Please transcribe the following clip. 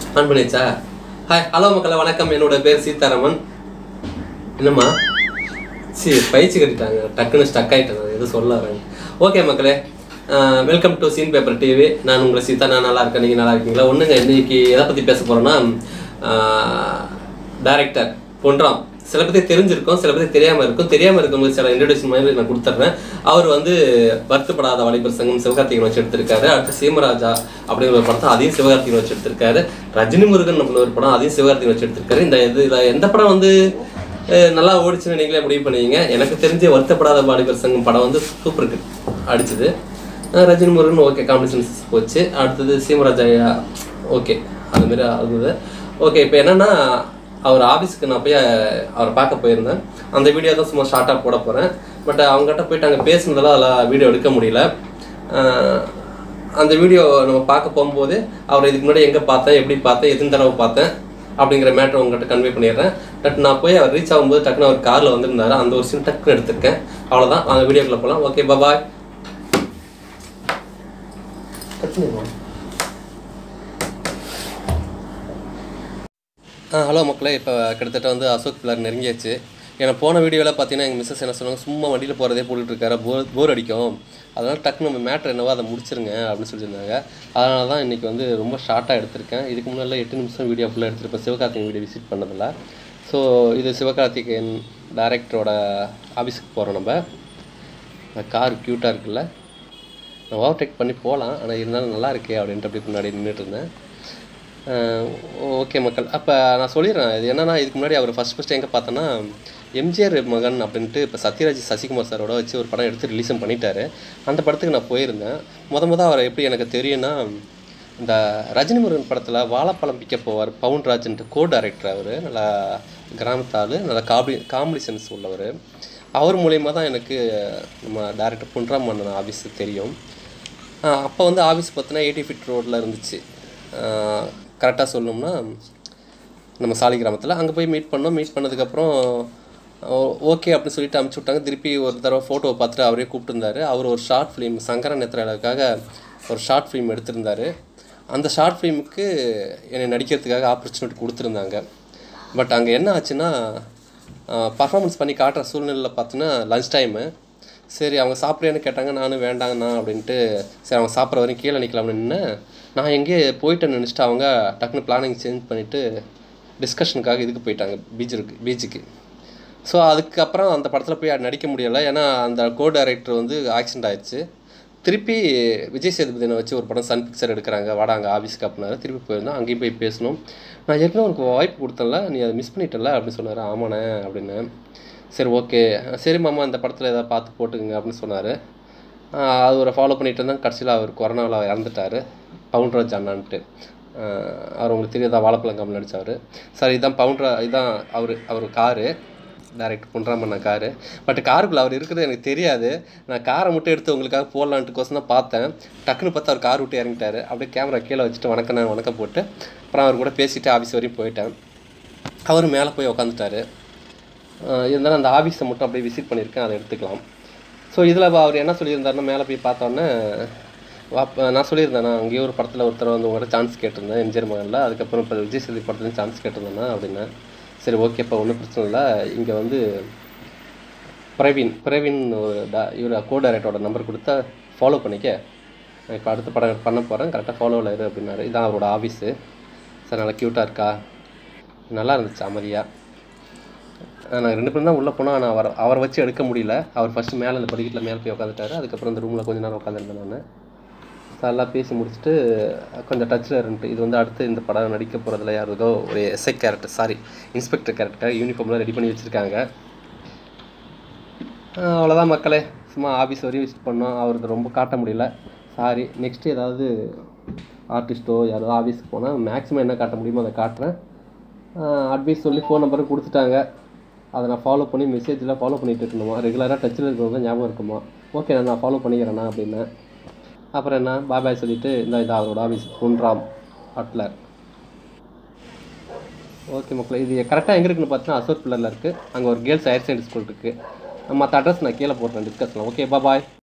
on பண்ணியாச்சா hi hello மக்களே வணக்கம் என்னோட பேர் சீதாராமன் என்னம்மா சரி பயிற்சி கட்டிட்டாங்க டக்குன்னு ஸ்டக் ஆகிட்டேன் எதுவும் சொல்ல வரேன் ஓகே மக்களே welcome to cine paper TV நான் உங்களை சீதா நான் நல்லா இருக்கேன் நீங்கள் நல்லா இருக்கீங்களா ஒன்றுங்க இன்னைக்கு எதை பற்றி பேச போகிறோன்னா டைரக்டர் பொன்ராம் சில பேருக்கு தெரிஞ்சிருக்கும் சில பேருக்கு தெரியாமல் இருக்கும் தெரியாமல் இருக்கும்போது சில இன்ட்ரடியூஷன் மாதிரி நான் கொடுத்துட்றேன் அவர் வந்து வருத்தப்படாத வாலிபர் சங்கம் சிவகார்த்திகன் வச்சு எடுத்திருக்காரு அடுத்து சீமராஜா அப்படிங்கிற ஒரு படத்தை அதையும் சிவகார்த்திகன் வச்சு எடுத்திருக்காரு ரஜினி முருகன் அப்படின்னு ஒரு படம் அதையும் சிவகார்த்திகன் வச்சு எடுத்திருக்காரு இந்த இதில் எந்த படம் வந்து அஹ், நல்லா ஓடிச்சுன்னு நீங்களே முடிவு பண்ணுவீங்க எனக்கு தெரிஞ்ச வருத்தப்படாத வாலிபர் சங்கம் படம் வந்து சூப்பர் ஹிட் அடிச்சுது அஹ், ரஜினி முருகன் ஓகே காம்படிஷன்ஸ் போச்சு அடுத்தது சீமராஜா ஓகே அது மாதிரி இருந்தது ஓகே இப்போ என்னன்னா அவர் ஆஃபீஸுக்கு நான் போய் அஹ், அவரை பார்க்க போயிருந்தேன் அந்த வீடியோ தான் சும்மா ஷார்ட்டாக போட போகிறேன் பட் அவங்ககிட்ட போயிட்டு அங்கே பேசுனதெல்லாம் அதில் வீடியோ எடுக்க முடியல அஹ், அந்த வீடியோ நம்ம பார்க்க போகும்போது அவர் இதுக்கு முன்னாடி எங்கே பார்த்தேன் எப்படி பார்த்தேன் எத்தனை தடவை பார்த்தேன் அப்படிங்கிற மேட்ரு உங்கள்கிட்ட கன்வே பண்ணிடுறேன் பட் நான் போய் அவர் ரீச் ஆகும்போது டக்குன்னு அவர் காரில் வந்திருந்தாரு அந்த ஒரு சீன் டக்குன்னு எடுத்திருக்கேன் அவ்வளோதான் அந்த வீடியோக்குள்ளே போகலாம் ஓகே பாய் ஆ ஹலோ மக்களே இப்போ கிட்டத்தட்ட வந்து அசோக் பிள்ளர் நெருங்கியாச்சு ஏன்னா போன வீடியோவில் பார்த்தீங்கன்னா எங்கள் மிஸ்ஸஸ் என்ன சொன்னாங்க சும்மா வண்டியில் போகிறதே போட்டுட்டு இருக்காரு போர் போர் அடிக்கும் அதனால் டக்குன்னு நம்ம மேட்ரு என்னவோ அதை முடிச்சிருங்க அப்படின்னு சொல்லியிருந்தாங்க அதனால தான் இன்றைக்கி வந்து ரொம்ப ஷார்ட்டாக எடுத்திருக்கேன் இதுக்கு முன்னாடி எட்டு நிமிஷம் வீடியோ ஃபுல்லாக எடுத்திருப்பேன் சிவகார்த்திகேயன் வீடியோ விசிட் பண்ணதில்ல ஸோ இது சிவகார்த்திகேயன் டேரக்டரோட ஆஃபீஸுக்கு போகிறோம் நம்ம கார் க்யூட்டாக இருக்குல்ல நான் ஓவர்டேக் பண்ணி போகலாம் ஆனால் இருந்தாலும் நல்லா இருக்கே அப்படின்ட்டு அப்படி முன்னாடி நின்றுட்டு இருந்தேன் ஓகே மக்கள் அப்போ நான் சொல்லிடுறேன் இது என்னன்னா இதுக்கு முன்னாடி அவர் ஃபஸ்ட் ஃபஸ்ட்டு எங்கே பார்த்தோன்னா எம்ஜிஆர் மகன் அப்படின்ட்டு இப்போ சத்யராஜ் சசிகுமார் சாரோட வச்சு ஒரு படம் எடுத்து ரிலீஸும் பண்ணிட்டாரு அந்த படத்துக்கு நான் போயிருந்தேன் முத முத அவரை எப்படி எனக்கு தெரியும்னா இந்த ரஜினி முருகன் படத்தில் வாழைப்பழம் பிக்க போவார் பவுன்ராஜ்ன்ட்டு கோ டைரக்டர் அவர் நல்லா கிராமத்தாள் நல்லா காமெடி காமெடி சென்ஸ் உள்ளவர் அவர் மூலியமாக தான் எனக்கு நம்ம டேரக்டர் புன்ராம் மன்னன் ஆஃபீஸ் தெரியும் அப்போ வந்து ஆஃபீஸ் பார்த்தீங்கன்னா எயிட்டி ஃபிட் ரோட்டில் இருந்துச்சு கரெக்டாக சொல்லணும்னா நம்ம சாலி கிராமத்தில் அங்கே போய் மீட் பண்ணோம் மீட் பண்ணதுக்கப்புறம் ஓகே அப்படின்னு சொல்லிட்டு அமுச்சு விட்டாங்க திருப்பி ஒரு தடவை ஃபோட்டோவை பார்த்துட்டு அவரே கூப்பிட்டுருந்தாரு அவர் ஒரு ஷார்ட் ஃபிலிம் சங்கர நேத்திராவுக்காக ஒரு ஷார்ட் ஃபிலிம் எடுத்திருந்தாரு அந்த ஷார்ட் ஃபிலிமுக்கு என்னை நடிக்கிறதுக்காக ஆப்பர்ச்சுனிட்டி கொடுத்துருந்தாங்க பட் அங்கே என்ன ஆச்சுன்னா பர்ஃபார்மன்ஸ் பண்ணி காட்டுற சூழ்நிலையில் பார்த்தீங்கன்னா லஞ்ச் டைமு சரி அவங்க சாப்பிட்றேன்னு கேட்டாங்க நானும் வேண்டாங்கண்ணா அப்படின்ட்டு சரி அவங்க சாப்பிட்ற வரைக்கும் கீழே நிற்கலாம்னு நின்னேன் நான் எங்கேயே போயிட்டேன்னு நினச்சிட்டு அவங்க டக்குன்னு பிளானிங் சேஞ்ச் பண்ணிவிட்டு டிஸ்கஷனுக்காக இதுக்கு போயிட்டாங்க பீச்சுக்கு பீச்சுக்கு ஸோ அதுக்கப்புறம் அந்த படத்தில் போய் நடிக்க முடியலை ஏன்னா அந்த கோ டைரக்டர் வந்து ஆக்சிடென்ட் ஆயிடுச்சு திருப்பி விஜய் சேதுபதினை வச்சு ஒரு படம் சன் பிக்சர் எடுக்கிறாங்க வாடா அங்கே ஆஃபீஸ்க்கு அப்படின்னாரு திருப்பி போயிருந்தோம் அங்கேயும் போய் பேசணும் நான் ஏற்கனவே உனக்கு வாய்ப்பு கொடுத்தல நீ அதை மிஸ் பண்ணிட்டல அப்படின்னு சொன்னார் ஆமாண்ணே அப்படின்னு சரி ஓகே சரி மாமா இந்த படத்தில் எதாவது பார்த்து போட்டுக்குங்க அப்படின்னு சொன்னார் அது ஒரு ஃபாலோ பண்ணிட்டு இருந்தேன் கடைசியில் அவர் கொரோனாவில் இறந்துட்டார் பவுன்ராஜ் அண்ணான்ட்டு ஆஹ் அவர் உங்களுக்கு தெரியாதா வாழைப்பழம் கம்பெனி நடிச்சார் சார் இதுதான் பவுண்ட்ரா இதுதான் அவர் அவர் காரு டைரக்ட் பண்ணுறாமண்ணா காரு பட் காருக்குள்ளே அவர் இருக்கிறது எனக்கு தெரியாது நான் காரை மட்டும் எடுத்து உங்களுக்காக போடலான்ட்டுக்கோசம் தான் பார்த்தேன் டக்குன்னு பார்த்து அவர் கார் விட்டு இறங்கிட்டாரு அப்படியே கேமரா கீழே வச்சுட்டு வணக்கம் நான் வணக்கம் போட்டு அப்புறம் அவர் கூட பேசிட்டு ஆஃபீஸ் வரையும் போயிட்டேன் அவர் மேலே போய் உக்காந்துட்டாரு ஆஹ் இருந்தாலும் அந்த ஆஃபீஸை மட்டும் அப்படியே விசிட் பண்ணியிருக்கேன் அதை எடுத்துக்கலாம் ஸோ இதில் அவர் என்ன சொல்லியிருந்தாருன்னா மேலே போய் பார்த்தோன்னே வாப்ப நான் சொல்லியிருந்தேண்ணா அங்கேயே ஒரு படத்தில் ஒருத்தர் வந்து உங்கள்கிட்ட சான்ஸ் கேட்டிருந்தேன் எம்ஜிஆர் மகனில் அதுக்கப்புறம் இப்போ விஜய் சேதுபதி படத்துலையும் சான்ஸ் கேட்டிருந்தேண்ணா அப்படின்னேன் சரி ஓகேப்பா ஒன்றும் பிரச்சனை இல்லை இங்கே வந்து பிரவீன் பிரவீன் ஒரு டா இவர் கோ டைரக்டரோட நம்பர் கொடுத்தா ஃபாலோ பண்ணிக்க நான் இப்போ அடுத்த படம் பண்ண போகிறேன் கரெக்டாக ஃபாலோவில் இரு அப்படின்னாரு இதான் அவரோட ஆஃபீஸு சார் நல்லா க்யூட்டாக இருக்கா நல்லா இருந்துச்சு அமைதியாக நாங்கள் ரெண்டு பேரும் தான் உள்ளே போனோம் ஆனால் அவர் அவரை வச்சு எடுக்க முடியல அவர் ஃபஸ்ட்டு மேலே அந்த படிக்கட்டில் மேலே போய் உட்காந்துட்டாரு அதுக்கப்புறம் இந்த ரூமில் கொஞ்ச நேரம் உட்காந்துருந்தேன் நான் ஸோ எல்லாம் பேசி முடிச்சுட்டு கொஞ்சம் டச்சில் இருந்துட்டு இது வந்து அடுத்து இந்த படம் நடிக்க போகிறதுல யாருக்கோ ஒரு SI character sorry inspector character யூனிஃபார்ம்லாம் ரெடி பண்ணி வச்சுருக்காங்க அவ்வளோதான் மக்களே சும்மா ஆஃபீஸ் வரையும் விசிட் பண்ணோம் அவருக்கு ரொம்ப காட்ட முடியல சாரி நெக்ஸ்ட்டு ஏதாவது ஆர்டிஸ்ட்டோ யாரோ ஆஃபீஸ்க்கு போனால் மேக்ஸிமம் என்ன காட்ட முடியுமோ அதை காட்டுறேன் அட்வைஸ் சொல்லி ஃபோன் நம்பரும் கொடுத்துட்டாங்க அதை நான் ஃபாலோ பண்ணி மெசேஜில் ஃபாலோ பண்ணிட்டு இருக்கணுமா ரெகுலராக டச்சில் இருக்கிறவங்க ஞாபகம் இருக்குமா ஓகே நான் ஃபாலோ பண்ணிக்கிறேண்ணா அப்படின்னு அப்புறம் என்ன பாய் பாய் சொல்லிவிட்டு இந்த இது அவரோட ஆஃபீஸ் பொன்ராம் அட்லர் ஓகே மக்களே இது கரெக்டாக எங்கே இருக்குன்னு பார்த்தீங்கன்னா அசோக் பில்லரில் இருக்குது அங்கே ஒரு கேர்ள்ஸ் ஹையர் செகண்டரி ஸ்கூல் இருக்குது மற்ற அட்ரஸ் நான் கீழே போடுறேன் டிஸ்கஸ்லாம் ஓகே பாய்